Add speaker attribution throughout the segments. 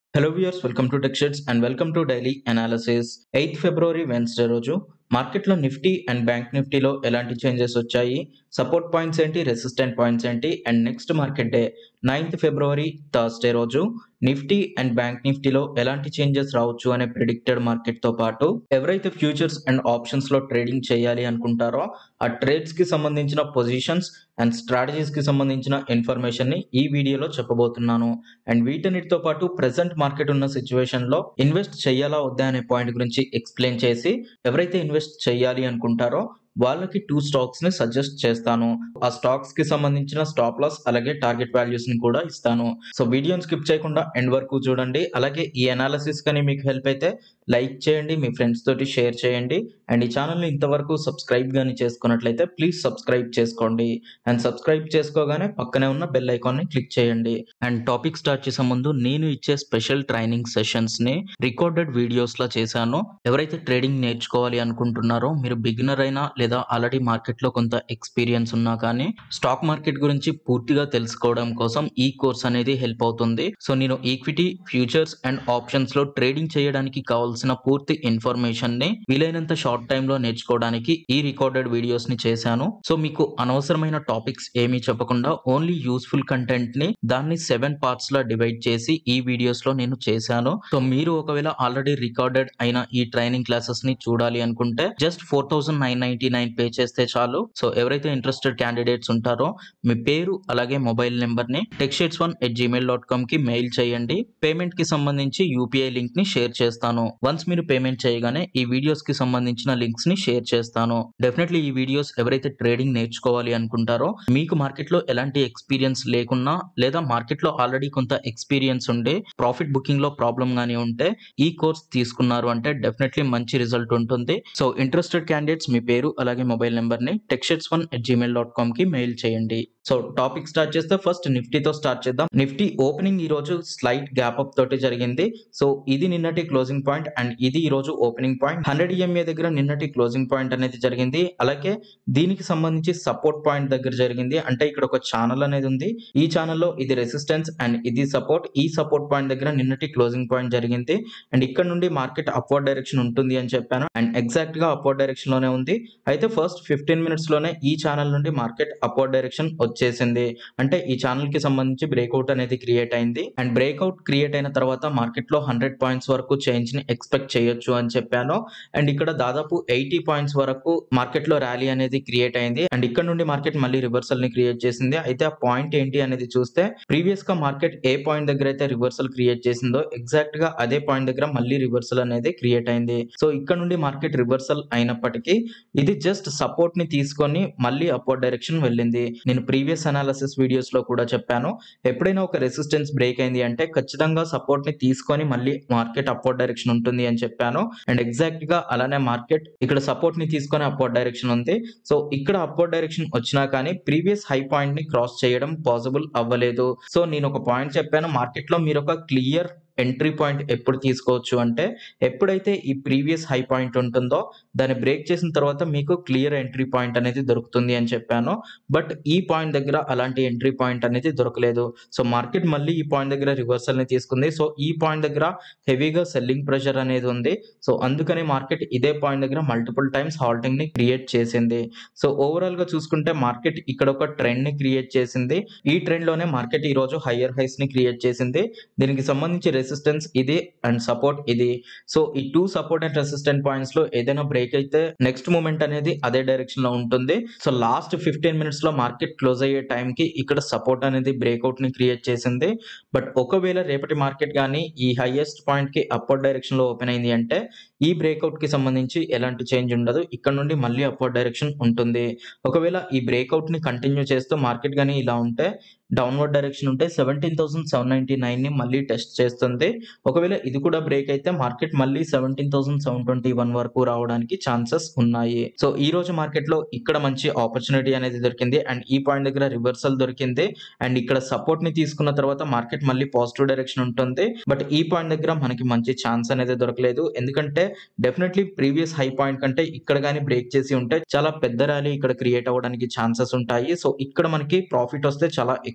Speaker 1: hello viewers welcome to tech sheds and welcome to daily analysis eighth February Wednesday రోజు మార్కెట్లో Nifty and bank నిఫ్టీలో ఎలాంటి changes వచ్చాయి support points ఏంటి resistant points ఏంటి and next market day ninth February Thursday రోజు Nifty and bank నిఫ్టీలో ఎలాంటి చేంజెస్ రావచ్చు అనే ప్రిడిక్టెడ్ మార్కెట్ తో పాటు ఎవరైతే ఫ్యూచర్స్ అండ్ ఆప్షన్స్ లో ట్రేడింగ్ చేయాలి అనుకుంటారో ఆ ట్రేడ్స్ కి సంబంధించిన పొజిషన్స్ అండ్ స్ట్రాటజీస్ కి సంబంధించిన ఇన్ఫర్మేషన్ ని ఈ వీడియోలో చెప్పబోతున్నాను అండ్ వీటన్నిటితో పాటు ప్రెసెంట్ మార్కెట్ ఉన్న సిచ్యువేషన్ లో ఇన్వెస్ట్ చేయాలా వద్దా అనే పాయింట్ గురించి ఎక్స్ప్లెయిన్ చేసి ఎవరైతే ఇన్వెస్ట్ చేయాలి అనుకుంటారో వాళ్ళకి టూ స్టాక్స్ ని సజెస్ట్ చేస్తాను ఆ స్టాక్స్ కి సంబంధించిన స్టాప్ లాస్ అలాగే టార్గెట్ వాల్యూస్ ని కూడా ఇస్తాను సో వీడియోని స్కిప్ చేయకుండా ఎండ్ వరకు చూడండి అలాగే ఈ అనాలిసిస్ కానీ మీకు హెల్ప్ అయితే లైక్ చేయండి మీ ఫ్రెండ్స్ తోటి షేర్ చేయండి అండ్ ఈ ఛానల్ని ఇంతవరకు సబ్స్క్రైబ్ కానీ చేసుకున్నట్లయితే ప్లీజ్ సబ్స్క్రైబ్ చేసుకోండి అండ్ సబ్స్క్రైబ్ చేసుకోగానే పక్కనే ఉన్న బెల్ ఐకాన్ని క్లిక్ చేయండి అండ్ టాపిక్ స్టార్ట్ చేసే ముందు నేను ఇచ్చే స్పెషల్ ట్రైనింగ్ సెషన్స్ ని రికార్డెడ్ వీడియోస్ లా చేశాను ఎవరైతే ట్రేడింగ్ నేర్చుకోవాలి అనుకుంటున్నారో మీరు బిగినర్ అయినా లేదా ఆల్రెడీ మార్కెట్ లో కొంత ఎక్స్పీరియన్స్ ఉన్నా కానీ స్టాక్ మార్కెట్ గురించి పూర్తిగా తెలుసుకోవడం కోసం ఈ కోర్స్ అనేది హెల్ప్ అవుతుంది సో నేను ఈక్విటీ ఫ్యూచర్స్ అండ్ ఆప్షన్స్ లో ట్రేడింగ్ చేయడానికి కావాల్సిన పూర్తి ఇన్ఫర్మేషన్ ని వీలైనంత షార్ట్ టైమ్ లో నేర్చుకోవడానికి ఈ రికార్డెడ్ వీడియోస్ ని చేశాను సో మీకు అనవసరమైన టాపిక్స్ ఏమీ చెప్పకుండా ఓన్లీ యూస్ఫుల్ కంటెంట్ ని దాన్ని సెవెన్ పార్ట్స్ లో డివైడ్ చేసి ఈ వీడియోస్ లో నేను చేశాను సో మీరు ఒకవేళ ఆల్రెడీ రికార్డెడ్ అయిన ఈ ట్రైనింగ్ క్లాసెస్ ని చూడాలి అనుకుంటే just four thousand nine ninety nine pay చేస్తే చాలు సో ఎవరైతే ఇంట్రెస్టెడ్ క్యాండిడేట్స్ ఉంటారో మీ పేరు అలాగే మొబైల్ నెంబర్ ని techsheds one at Gmail dot com కి మెయిల్ చేయండి పేమెంట్ కి సంబంధించి యూపీఐ లింక్ ని షేర్ చేస్తాను వన్స్ మీరు పేమెంట్ చేయగానే ఈ వీడియోస్ కి సంబంధించిన లింక్స్ ని షేర్ చేస్తాను డెఫినెట్లీ ఈ వీడియోస్ ఎవరైతే ట్రేడింగ్ నేర్చుకోవాలి అనుకుంటారో మీకు మార్కెట్ లో ఎలాంటి ఎక్స్పీరియన్స్ లేకున్నా లేదా మార్కెట్ లో ఆల్రెడీ కొంత ఎక్స్పీరియన్స్ ఉండి ప్రాఫిట్ బుకింగ్ లో ప్రాబ్లం గానీ ఉంటే ఈ కోర్స్ తీసుకున్నారు అంటే డెఫినెట్లీ మంచి రిజల్ట్ ఉంటుంది సో ఇంట్రెస్టెడ్ క్యాండిడేట్స్ మీ పేరు అలాగే మొబైల్ నెంబర్ ని techsheds one at Gmail dot com కి మెయిల్ చేయండి సో టాపిక్ స్టార్ట్ చేస్తే ఫస్ట్ నిఫ్టీతో స్టార్ట్ చేద్దాం నిఫ్టీ ఓపెనింగ్ ఈ రోజు స్లైట్ గ్యాప్ అప్ తోటి జరిగింది సో ఇది నిన్నటి క్లోజింగ్ పాయింట్ అండ్ ఇది ఈ రోజు ఓపెనింగ్ పాయింట్ హండ్రెడ్ ఈఎంఏ దగ్గర నిన్నటి క్లోజింగ్ పాయింట్ అనేది జరిగింది అలాగే దీనికి సంబంధించి సపోర్ట్ పాయింట్ దగ్గర జరిగింది అంటే ఇక్కడ ఒక ఛానల్ అనేది ఉంది ఈ ఛానల్లో ఇది రెసిస్టెన్స్ అండ్ ఇది సపోర్ట్ ఈ సపోర్ట్ పాయింట్ దగ్గర నిన్నటి క్లోజింగ్ పాయింట్ జరిగింది అండ్ ఇక్కడ నుండి మార్కెట్ అప్వర్డ్ డైరెక్షన్ ఉంటుంది అని చెప్పాను అండ్ ఎగ్జాక్ట్ గా అప్వర్డ్ డైరెక్షన్ లోనే ఉంది అయితే ఫస్ట్ ఫిఫ్టీన్ మినిట్స్ లోనే ఈ ఛానల్ నుండి మార్కెట్ అప్వర్డ్ డైరెక్షన్ వచ్చేసింది అంటే ఈ ఛానల్ కి సంబంధించి బ్రేక్అవుట్ అనేది క్రియేట్ అయింది అండ్ బ్రేక్అవుట్ క్రియేట్ అయిన తర్వాత మార్కెట్ లో హండ్రెడ్ పాయింట్స్ వరకు చేంజ్ ని ఎక్స్పెక్ట్ చేయొచ్చు అని చెప్పాను అండ్ ఇక్కడ దాదాపు ఎయిటీ పాయింట్స్ వరకు మార్కెట్ లో ర్యాలీ అనేది క్రియేట్ అయింది అండ్ ఇక్కడ నుండి మార్కెట్ మళ్ళీ రివర్సల్ ని క్రియేట్ చేసింది అయితే ఆ పాయింట్ ఏంటి అనేది చూస్తే ప్రీవియస్ గా మార్కెట్ ఏ పాయింట్ దగ్గర అయితే రివర్సల్ క్రియేట్ చేసిందో ఎగ్జాక్ట్ గా అదే పాయింట్ దగ్గర మళ్ళీ రివర్సల్ అనేది క్రియేట్ అయింది సో ఇక్కడ నుండి మార్కెట్ రివర్సల్ అయినప్పటికీ ఇది జస్ట్ సపోర్ట్ ని తీసుకొని మళ్ళీ అప్వర్డ్ డైరెక్షన్ వెళ్ళింది నేను ప్రీవియస్ అనాలిసిస్ వీడియోస్ లో కూడా చెప్పాను ఎప్పుడైనా ఒక రెసిస్టెన్స్ బ్రేక్ అయింది అంటే ఖచ్చితంగా సపోర్ట్ ని తీసుకొని మళ్ళీ మార్కెట్ అప్వర్డ్ డైరెక్షన్ ఉంటుంది అని చెప్పాను అండ్ ఎగ్జాక్ట్ గా అలానే మార్కెట్ ఇక్కడ సపోర్ట్ ని తీసుకొని అప్వర్డ్ డైరెక్షన్ ఉంది సో ఇక్కడ అప్వర్డ్ డైరెక్షన్ వచ్చినా కానీ ప్రీవియస్ హై పాయింట్ ని క్రాస్ చేయడం పాసిబుల్ అవ్వలేదు సో నేను ఒక పాయింట్ చెప్పాను మార్కెట్ లో మీరు ఒక క్లియర్ ఎంట్రీ పాయింట్ ఎప్పుడు తీసుకోవచ్చు అంటే ఎప్పుడైతే ఈ ప్రీవియస్ హై పాయింట్ ఉంటుందో దాన్ని బ్రేక్ చేసిన తర్వాత మీకు క్లియర్ ఎంట్రీ పాయింట్ అనేది దొరుకుతుంది అని చెప్పాను బట్ ఈ పాయింట్ దగ్గర అలాంటి ఎంట్రీ పాయింట్ అనేది దొరకలేదు సో మార్కెట్ మళ్ళీ ఈ పాయింట్ దగ్గర రివర్సల్ ని తీసుకుంది సో ఈ పాయింట్ దగ్గర హెవీగా సెల్లింగ్ ప్రెషర్ అనేది ఉంది సో అందుకని మార్కెట్ ఇదే పాయింట్ దగ్గర మల్టిపుల్ టైమ్స్ హాల్టింగ్ ని క్రియేట్ చేసింది సో ఓవరాల్ గా చూసుకుంటే మార్కెట్ ఇక్కడ ఒక ట్రెండ్ ని క్రియేట్ చేసింది ఈ ట్రెండ్ లోనే మార్కెట్ ఈ రోజు హయ్యర్ హైస్ ని క్రియేట్ చేసింది దీనికి సంబంధించి రెసిస్టెన్స్ ఇది అండ్ సపోర్ట్ ఇది సో ఈ two support and resistant points లో ఏదైనా బ్రేక్ అయితే నెక్స్ట్ మూమెంట్ అనేది అదే డైరెక్షన్ లో ఉంటుంది సో లాస్ట్ ఫిఫ్టీన్ మినిట్స్ లో మార్కెట్ క్లోజ్ అయ్యే టైం కి ఇక్కడ సపోర్ట్ అనేది బ్రేక్అవుట్ ని క్రియేట్ చేసింది బట్ ఒకవేళ రేపటి మార్కెట్ కానీ ఈ హైయెస్ట్ పాయింట్ కి అప్వర్డ్ డైరెక్షన్ లో ఓపెన్ అయింది అంటే ఈ బ్రేక్అవుట్ కి సంబంధించి ఎలాంటి చేంజ్ ఉండదు ఇక్కడ నుండి మళ్ళీ అప్వర్డ్ డైరెక్షన్ ఉంటుంది ఒకవేళ ఈ బ్రేక్అవుట్ ని కంటిన్యూ చేస్తూ మార్కెట్ కానీ ఇలా ఉంటే డౌన్వర్డ్ డైరెక్షన్ ఉంటే seventeen thousand seven ninety nine ని మళ్ళీ టెస్ట్ చేస్తుంది ఒకవేళ ఇది కూడా బ్రేక్ అయితే మార్కెట్ మళ్ళీ seventeen thousand seven twenty one వరకు రావడానికి ఛాన్సెస్ ఉన్నాయి సో ఈ రోజు మార్కెట్ లో ఇక్కడ మంచి ఆపర్చునిటీ అనేది దొరికింది అండ్ ఈ పాయింట్ దగ్గర రివర్సల్ దొరికింది అండ్ ఇక్కడ సపోర్ట్ ని తీసుకున్న తర్వాత మార్కెట్ మళ్ళీ పాజిటివ్ డైరెక్షన్ ఉంటుంది బట్ ఈ పాయింట్ దగ్గర మనకి మంచి ఛాన్స్ అనేది దొరకలేదు ఎందుకంటే డెఫినెట్లీ ప్రీవియస్ హై పాయింట్ కంటే ఇక్కడ కానీ బ్రేక్ చేసి ఉంటే చాలా పెద్ద ర్యాలీ ఇక్కడ క్రియేట్ అవ్వడానికి ఛాన్సెస్ ఉంటాయి సో ఇక్కడ మనకి ప్రాఫిట్ వస్తే చాలా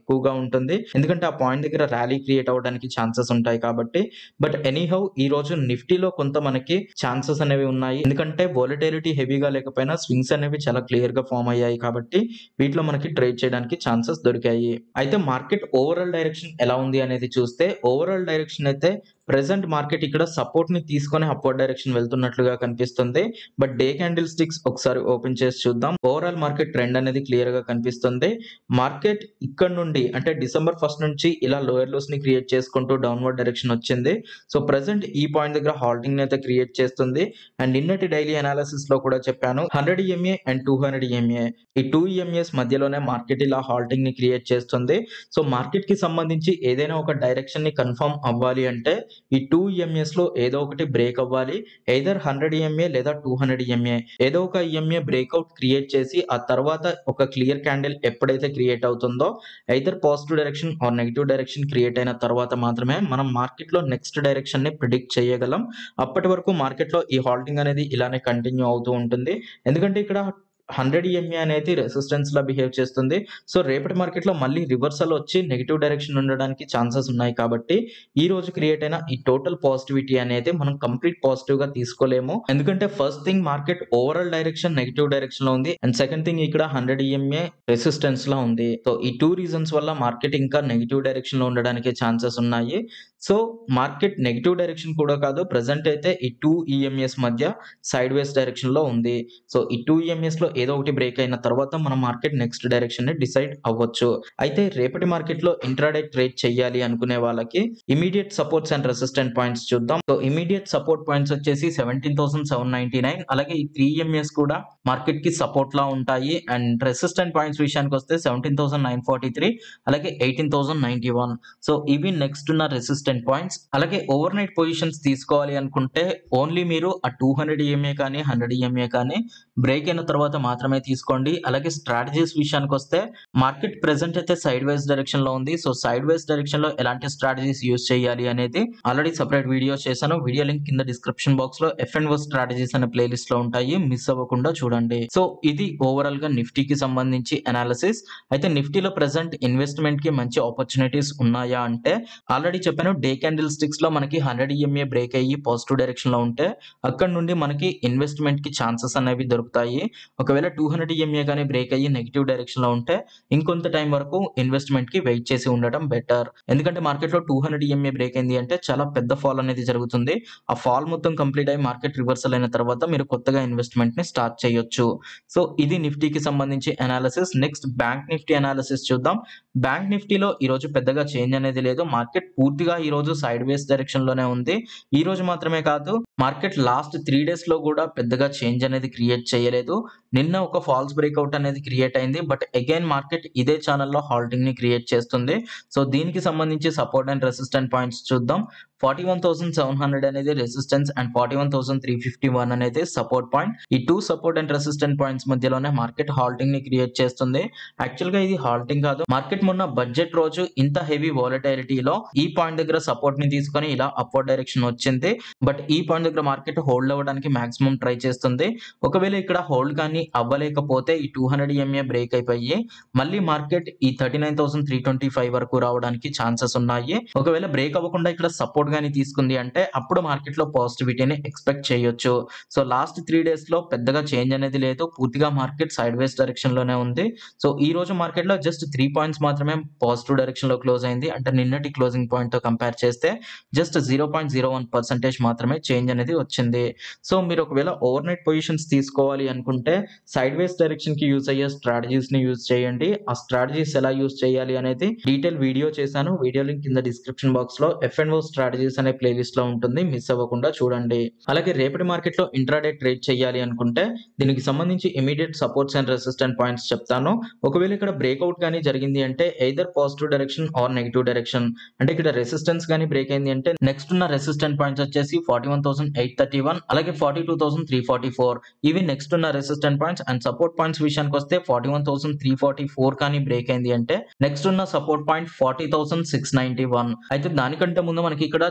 Speaker 1: ఎక్కువగా ఉంటుంది ఎందుకంటే ఆ పాయింట్ దగ్గర ర్యాలీ క్రియేట్ అవ్వడానికి ఛాన్సెస్ ఉంటాయి కాబట్టి బట్ ఎనీహౌ ఈ రోజు నిఫ్టీలో కొంత మనకి ఛాన్సెస్ అనేవి ఉన్నాయి ఎందుకంటే వోలటిలిటీ హెవీగా లేకపోయినా స్వింగ్స్ అనేవి చాలా క్లియర్ గా ఫామ్ అయ్యాయి కాబట్టి వీటిలో మనకి ట్రేడ్ చేయడానికి ఛాన్సెస్ దొరికాయి అయితే మార్కెట్ ఓవరాల్ డైరెక్షన్ ఎలా ఉంది అనేది చూస్తే ఓవరాల్ డైరెక్షన్ అయితే ప్రెసెంట్ మార్కెట్ ఇక్కడ సపోర్ట్ ని తీసుకొని అప్వర్డ్ డైరెక్షన్ వెళ్తున్నట్లుగా కనిపిస్తుంది బట్ డే క్యాండిల్ స్టిక్స్ ఒకసారి ఓపెన్ చేసి చూద్దాం ఓవరాల్ మార్కెట్ ట్రెండ్ అనేది క్లియర్ గా కనిపిస్తుంది మార్కెట్ ఇక్కడ నుండి అంటే డిసెంబర్ ఫస్ట్ నుంచి ఇలా లోయర్ లోస్ ని క్రియేట్ చేసుకుంటూ డౌన్వర్డ్ డైరెక్షన్ వచ్చింది సో ప్రెసెంట్ ఈ పాయింట్ దగ్గర హాల్టింగ్ అయితే క్రియేట్ చేస్తుంది అండ్ నిన్నటి డైలీ అనాలిసిస్ లో కూడా చెప్పాను hundred EMA and two hundred EMA ఈ టూ ఈఎంఏస్ మధ్యలోనే మార్కెట్ ఇలా హాల్టింగ్ ని క్రియేట్ చేస్తుంది సో మార్కెట్ కి సంబంధించి ఏదైనా ఒక డైరెక్షన్ ని కన్ఫర్మ్ అవ్వాలి అంటే ఈ టూ ఈఎంఏస్ లో ఏదో ఒకటి బ్రేక్ అవ్వాలి ఎయిదర్ హండ్రెడ్ ఈఎంఏ లేదా టూ హండ్రెడ్ ఈఎంఏ ఏదో ఒక ఈఎంఏ బ్రేక్అవుట్ క్రియేట్ చేసి ఆ తర్వాత ఒక క్లియర్ క్యాండిల్ ఎప్పుడైతే క్రియేట్ అవుతుందో either positive direction or negative direction create అయిన తర్వాత మాత్రమే మనం మార్కెట్ లో నెక్స్ట్ డైరెక్షన్ ని ప్రిడిక్ట్ చేయగలం అప్పటి వరకు మార్కెట్ లో ఈ హాల్టింగ్ అనేది ఇలానే కంటిన్యూ అవుతూ ఉంటుంది ఎందుకంటే ఇక్కడ హండ్రెడ్ ఈఎంఏ అనేది రెసిస్టెన్స్ లా బిహేవ్ చేస్తుంది సో రేపటి మార్కెట్ లో మళ్ళీ రివర్సల్ వచ్చి నెగిటివ్ డైరెక్షన్ ఉండడానికి ఛాన్సెస్ ఉన్నాయి కాబట్టి ఈ రోజు క్రియేట్ అయిన ఈ టోటల్ పాజిటివిటీ అనేది మనం కంప్లీట్ పాజిటివ్ గా తీసుకోలేము ఎందుకంటే first thing market overall direction negative direction లో ఉంది అండ్ సెకండ్ థింగ్ ఇక్కడ హండ్రెడ్ ఈఎంఏ రెసిస్టెన్స్ లా ఉంది సో ఈ టూ రీజన్స్ వల్ల మార్కెట్ ఇంకా నెగిటివ్ డైరెక్షన్ లో ఉండడానికి ఛాన్సెస్ ఉన్నాయి సో మార్కెట్ నెగిటివ్ డైరెక్షన్ కూడా కాదు ప్రజెంట్ అయితే ఈ టూ ఈఎంఎస్ మధ్య సైడ్ వేస్ డైరెక్షన్ లో ఉంది సో ఈ టూ ఈఎంఎస్ లో ఏదో ఒకటి బ్రేక్ అయిన తర్వాత మన మార్కెట్ నెక్స్ట్ డైరెక్షన్ ని డిసైడ్ అవ్వచ్చు అయితే రేపటి మార్కెట్ లో ఇంట్రాడే ట్రేడ్ చేయాలి అనుకునే వాళ్ళకి immediate supports and resistant points చూద్దాం సో ఇమీడియట్ సపోర్ట్ పాయింట్స్ వచ్చేసి seventeen thousand seven ninety nine అలాగే ఈ త్రీ ఎంఎస్ కూడా మార్కెట్ కి సపోర్ట్ లా ఉంటాయి అండ్ రెసిస్టెంట్ పాయింట్స్ విషయానికి వస్తే seventeen thousand nine forty three అలాగే eighteen thousand ninety one so ఇవి నెక్స్ట్ ఉన్న రెసిస్టెంట్ పాయింట్స్ అలాగే ఓవర్ నైట్ పొజిషన్స్ తీసుకోవాలి అనుకుంటే ఓన్లీ మీరు ఆ టూ హండ్రెడ్ ఈఎంఏ కానీ హండ్రెడ్ ఈఎంఏ కానీ బ్రేక్ అయిన తర్వాత మాత్రమే తీసుకోండి అలాగే స్ట్రాటజీస్ విషయానికి వస్తే మార్కెట్ ప్రెసెంట్ అయితే సైడ్ వైజ్ డైరెక్షన్ లో ఉంది సో సైడ్ వైజ్ డైరెక్షన్ లో ఎలాంటి స్ట్రాటజీస్ యూస్ చేయాలి అనేది ఆల్రెడీ సపరేట్ వీడియో చేశాను వీడియో లింక్ కింద డిస్క్రిప్షన్ బాక్స్ లో ఎఫ్ అండ్ స్ట్రాటజీస్ అనే ప్లేలిస్ట్ లో ఉంటాయి మిస్ అవ్వకుండా చూడండి సో ఇది ఓవరాల్ గా నిఫ్టీకి సంబంధించి అనాలిసిస్ అయితే నిఫ్టీలో ప్రెసెంట్ ఇన్వెస్ట్మెంట్ కి మంచి ఆపర్చునిటీస్ ఉన్నాయా అంటే ఆల్రెడీ చెప్పాను డే క్యాండిల్ స్టిక్స్ లో మనకి హండ్రెడ్ ఈఎంఏ బ్రేక్ అయ్యి పాజిటివ్ డైరెక్షన్ లో ఉంటే అక్కడ నుండి మనకి ఇన్వెస్ట్మెంట్ కి ఛాన్సెస్ అనేవి దొరుకుతాయి ఒకవేళ టూ హండ్రెడ్ ఈఎంఏ కానీ బ్రేక్ అయ్యి నెగిటివ్ డైరెక్షన్ లో ఉంటే ఇంకొంత టైం వరకు ఇన్వెస్ట్మెంట్ కి వెయిట్ చేసి ఉండటం బెటర్ ఎందుకంటే మార్కెట్ లో టూ హండ్రెడ్ ఈఎంఏ బ్రేక్ అయింది అంటే చాలా పెద్ద ఫాల్ అనేది జరుగుతుంది ఆ ఫాల్ మొత్తం కంప్లీట్ అయ్యి మార్కెట్ రివర్సల్ అయిన తర్వాత మీరు కొత్తగా ఇన్వెస్ట్మెంట్ ని స్టార్ట్ చేయొచ్చు సో ఇది నిఫ్టీకి సంబంధించి analysis next bank Nifty analysis చూద్దాం బ్యాంక్ నిఫ్టీలో ఈ రోజు పెద్దగా చేంజ్ అనేది లేదు మార్కెట్ పూర్తిగా ఈ రోజు సైడ్ వేస్ డైరెక్షన్ లోనే ఉంది ఈ రోజు మాత్రమే కాదు మార్కెట్ లాస్ట్ త్రీ డేస్ లో కూడా పెద్దగా చేంజ్ అనేది క్రియేట్ చేయలేదు నిన్న ఒక ఫాల్స్ బ్రేక్అవుట్ అనేది క్రియేట్ అయింది బట్ అగైన్ మార్కెట్ ఇదే ఛానల్లో హాల్టింగ్ ని క్రియేట్ చేస్తుంది సో దీనికి సంబంధించి సపోర్ట్ అండ్ రెసిస్టెంట్ పాయింట్స్ చూద్దాం forty one thousand seven hundred అనేది resistance and forty one thousand three fifty one అనేది సపోర్ట్ పాయింట్ ఈ two support and resistant points మధ్యలోనే మార్కెట్ హాల్టింగ్ ని క్రియేట్ చేస్తుంది యాక్చువల్ గా ఇది హాల్టింగ్ కాదు మార్కెట్ మొన్న బడ్జెట్ రోజు ఇంత హెవీ వాలటైలిటీలో ఈ పాయింట్ దగ్గర సపోర్ట్ ని తీసుకొని ఇలా అప్వర్డ్ డైరెక్షన్ వచ్చింది బట్ ఈ పాయింట్ దగ్గర మార్కెట్ హోల్డ్ అవ్వడానికి మాక్సిమం ట్రై చేస్తుంది ఒకవేళ ఇక్కడ హోల్డ్ కానీ అవ్వలేకపోతే ఈ టూ హండ్రెడ్ ఎంఏ బ్రేక్ అయిపోయి మళ్ళీ మార్కెట్ ఈ thirty nine thousand three twenty five వరకు రావడానికి ఛాన్సెస్ ఉన్నాయి ఒకవేళ బ్రేక్ అవ్వకుండా ఇక్కడ సపోర్ట్ గానీ తీసుకుంది అంటే అప్పుడు మార్కెట్ లో పాజిటివిటీని ఎక్స్పెక్ట్ చేయొచ్చు సో లాస్ట్ త్రీ డేస్ లో పెద్దగా చేంజ్ అనేది లేదు పూర్తిగా మార్కెట్ సైడ్ వేస్ డైరెక్షన్ లోనే ఉంది సో ఈ రోజు మార్కెట్ లో జస్ట్ త్రీ పాయింట్స్ మాత్రమే పాజిటివ్ డైరెక్షన్ లో క్లోజ్ అయింది అంటే నిన్నటి క్లోజింగ్ పాయింట్ తో కంపేర్ చేస్తే just zero point zero one percentage మాత్రమే చేంజ్ అనేది వచ్చింది సో మీరు ఒకవేళ ఓవర్ నైట్ పొజిషన్స్ తీసుకోవాలి అనుకుంటే సైడ్ వేస్ డైరెక్షన్ కి యూజ్ అయ్యే స్ట్రాటజీస్ ని యూజ్ చేయండి ఆ స్ట్రాటజీస్ ఎలా యూజ్ చేయాలి అనేది డీటెయిల్ వీడియో చేశాను వీడియో లింక్ కింద డిస్క్రిప్షన్ బాక్స్ లో ఎఫ్ అండ్ ఓ స్ట్రాటజీస్ అనే ప్లేలిస్ట్ లో ఉంటుంది మిస్ అవ్వకుండా చూడండి అలాగే రేపటి మార్కెట్ లో ఇంట్రాడే ట్రేడ్ చేయాలి అనుకుంటే దీనికి సంబంధించి immediate supports and resistant points చెప్తాను ఒకవేళ ఇక్కడ బ్రేక్అవుట్ కానీ జరిగింది అంటే either positive direction or negative direction అంటే ఇక్కడ రెసిస్టెన్స్ కానీ బ్రేక్ అయింది అంటే నెక్స్ట్ ఉన్న రెసిస్టెంట్ పాయింట్స్ వచ్చేసి forty one thousand eight thirty one అలాగే forty two thousand three forty four ఇవి నెక్స్ట్ ఉన్న resistant points and support points విషయానికి వస్తే forty one thousand three forty four కానీ బ్రేక్ అయింది అంటే నెక్స్ట్ ఉన్న support point forty thousand six ninety one అయితే దానికంటే ముందు మనకి ఇక్కడ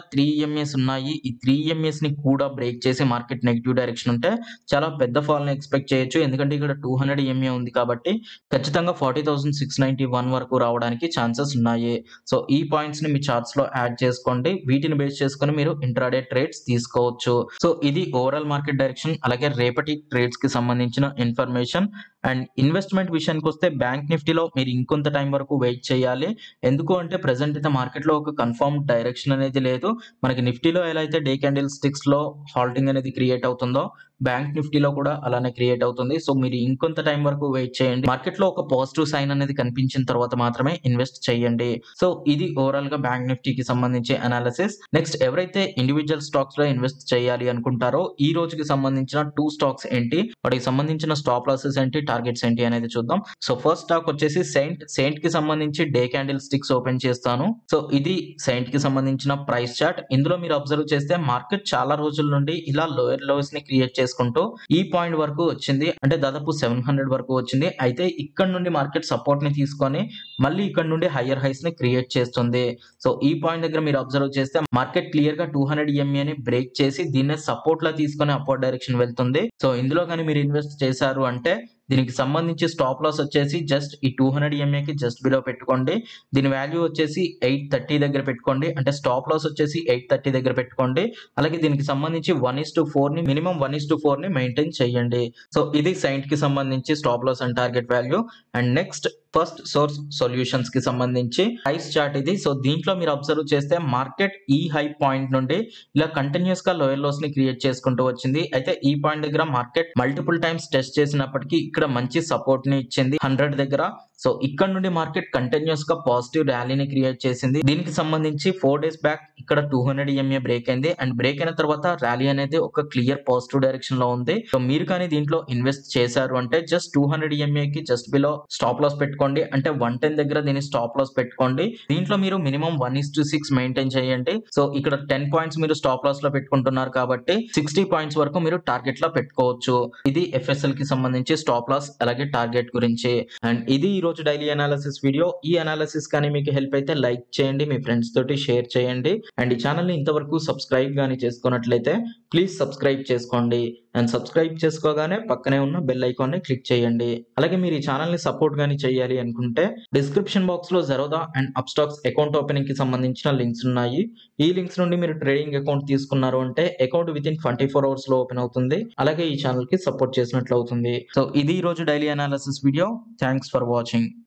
Speaker 1: త్రీ ఈఎంఏస్ ఉన్నాయి ఈ త్రీ ఈఎంఏస్ ని కూడా బ్రేక్ చేసి మార్కెట్ నెగిటివ్ డైరెక్షన్ ఉంటే చాలా పెద్ద ఫాల్ ని ఎక్స్పెక్ట్ చేయొచ్చు ఎందుకంటే ఇక్కడ టూ హండ్రెడ్ ఈఎంఏ ఉంది కాబట్టి ఖచ్చితంగా forty thousand six ninety one వరకు రావడానికి ఛాన్సెస్ ఉన్నాయి సో ఈ పాయింట్స్ ని మీ చార్ట్స్ లో యాడ్ చేసుకోండి వీటిని బేస్ చేసుకొని మీరు ఇంట్రాడే ట్రేడ్స్ తీసుకోవచ్చు సో ఇది ఓవరాల్ మార్కెట్ డైరెక్షన్ అలాగే రేపటి ట్రేడ్స్ కి సంబంధించిన ఇన్ఫర్మేషన్ అండ్ ఇన్వెస్ట్మెంట్ విషయానికి వస్తే బ్యాంక్ నిఫ్టీలో మీరు ఇంకొంత టైం వరకు వెయిట్ చేయాలి ఎందుకు అంటే ప్రెసెంట్ అయితే మార్కెట్ లో ఒక కన్ఫర్మ్ డైరెక్షన్ అనేది లేదు మనకి నిఫ్టీలో ఎలా అయితే డే క్యాండిల్ స్టిక్స్ లో హాల్టింగ్ అనేది క్రియేట్ అవుతుందో బ్యాంక్ నిఫ్టీలో కూడా అలానే క్రియేట్ అవుతుంది సో మీరు ఇంకొంత టైం వరకు వెయిట్ చేయండి మార్కెట్ లో ఒక పాజిటివ్ సైన్ అనేది కనిపించిన తర్వాత మాత్రమే ఇన్వెస్ట్ చేయండి సో ఇది ఓవరాల్ గా బ్యాంక్ నిఫ్టీకి సంబంధించి అనాలిసిస్ నెక్స్ట్ ఎవరైతే ఇండివిజువల్ స్టాక్స్ లో ఇన్వెస్ట్ చేయాలి అనుకుంటారో ఈ రోజుకి సంబంధించిన టూ స్టాక్స్ ఏంటి వాటికి సంబంధించిన స్టాప్ లాసెస్ ఏంటి టార్గెట్స్ ఏంటి అనేది చూద్దాం సో ఫస్ట్ స్టాక్ వచ్చేసి సెయింట్ సెయింట్ కి సంబంధించి డే క్యాండిల్ స్టిక్స్ ఓపెన్ చేస్తాను సో ఇది సెయింట్ కి సంబంధించిన ప్రైస్ చార్ట్ ఇందులో మీరు అబ్జర్వ్ చేస్తే మార్కెట్ చాలా రోజుల నుండి ఇలా లోయర్ లోస్ ని క్రియేట్ చేసుకుంటూ ఈ పాయింట్ వరకు వచ్చింది అంటే దాదాపు సెవెన్ హండ్రెడ్ వరకు వచ్చింది అయితే ఇక్కడ నుండి మార్కెట్ సపోర్ట్ ని తీసుకొని మళ్ళీ ఇక్కడ నుండి హయ్యర్ హైస్ ని క్రియేట్ చేస్తుంది సో ఈ పాయింట్ దగ్గర మీరు అబ్జర్వ్ చేస్తే మార్కెట్ క్లియర్ గా టూ హండ్రెడ్ ని బ్రేక్ చేసి దీన్ని సపోర్ట్ లా తీసుకొని అప్వర్డ్ డైరెక్షన్ వెళ్తుంది సో ఇందులో కానీ మీరు ఇన్వెస్ట్ చేశారు అంటే దీనికి సంబంధించి స్టాప్ లాస్ వచ్చేసి జస్ట్ ఈ టూ హండ్రెడ్ ఎంఏకి జస్ట్ బిలో పెట్టుకోండి దీని వాల్యూ వచ్చేసి ఎయిట్ థర్టీ దగ్గర పెట్టుకోండి అంటే స్టాప్ లాస్ వచ్చేసి ఎయిట్ థర్టీ దగ్గర పెట్టుకోండి అలాగే దీనికి సంబంధించి వన్ ఇస్ టు ఫోర్ ని minimum one is to four ని మెయింటైన్ చేయండి సో ఇది సైంట్ కి సంబంధించి stop loss and target value and next Firstsource Solutions కి సంబంధించి హైస్ చార్ట్ ఇది సో దీంట్లో మీరు అబ్జర్వ్ చేస్తే మార్కెట్ ఈ హై పాయింట్ నుండి ఇలా కంటిన్యూస్ గా లోయర్ లోస్ ని క్రియేట్ చేసుకుంటూ వచ్చింది అయితే ఈ పాయింట్ దగ్గర మార్కెట్ మల్టిపుల్ టైమ్స్ టెస్ట్ చేసినప్పటికీ ఇక్కడ మంచి సపోర్ట్ ని ఇచ్చింది హండ్రెడ్ దగ్గర సో ఇక్కడ నుండి మార్కెట్ కంటిన్యూస్ గా పాజిటివ్ ర్యాలీని క్రియేట్ చేసింది దీనికి సంబంధించి ఫోర్ డేస్ బ్యాక్ ఇక్కడ టూ హండ్రెడ్ ఎంఏ బ్రేక్ అయింది అండ్ బ్రేక్ అయిన తర్వాత ర్యాలీ అనేది ఒక క్లియర్ పాజిటివ్ డైరెక్షన్ లో ఉంది సో మీరు కానీ దీంట్లో ఇన్వెస్ట్ చేశారు అంటే జస్ట్ టూ హండ్రెడ్ ఎంఏ కి జస్ట్ బిలో స్టాప్ లాస్ పెట్టుకోండి అంటే వన్ టెన్ దగ్గర దీని స్టాప్ లాస్ పెట్టుకోండి దీంట్లో మీరు minimum one is to six maintain చేయండి సో ఇక్కడ టెన్ పాయింట్స్ మీరు స్టాప్ లాస్ లో పెట్టుకుంటున్నారు కాబట్టి సిక్స్టీ పాయింట్స్ వరకు మీరు టార్గెట్ లో పెట్టుకోవచ్చు ఇది ఎఫ్ఎస్ఎల్ కి సంబంధించి స్టాప్ లాస్ అలాగే టార్గెట్ గురించి అండ్ ఇది ఈ రోజు డైలీ అనాలిసిస్ వీడియో ఈ అనాలిసిస్ కానీ మీకు హెల్ప్ అయితే లైక్ చేయండి మీ ఫ్రెండ్స్ తోటి షేర్ చేయండి అండ్ ఈ ఛానల్ ని ఇంతవరకు సబ్స్క్రైబ్ కానీ చేసుకున్నట్లయితే ప్లీజ్ సబ్స్క్రైబ్ చేసుకోండి అండ్ సబ్స్క్రైబ్ చేసుకోగానే పక్కనే ఉన్న బెల్ ఐకాన్ ని క్లిక్ చేయండి అలాగే మీరు ఈ ఛానల్ ని సపోర్ట్ గానీ చేయాలి అనుకుంటే డిస్క్రిప్షన్ బాక్స్ లో Zerodha and Upstox account opening కి సంబంధించిన లింక్స్ ఉన్నాయి ఈ లింక్స్ నుండి మీరు ట్రేడింగ్ అకౌంట్ తీసుకున్నారు అంటే account within twenty four hours లో ఓపెన్ అవుతుంది అలాగే ఈ ఛానల్ కి సపోర్ట్ చేసినట్లు అవుతుంది సో ఇది ఈ రోజు daily analysis video thanks for watching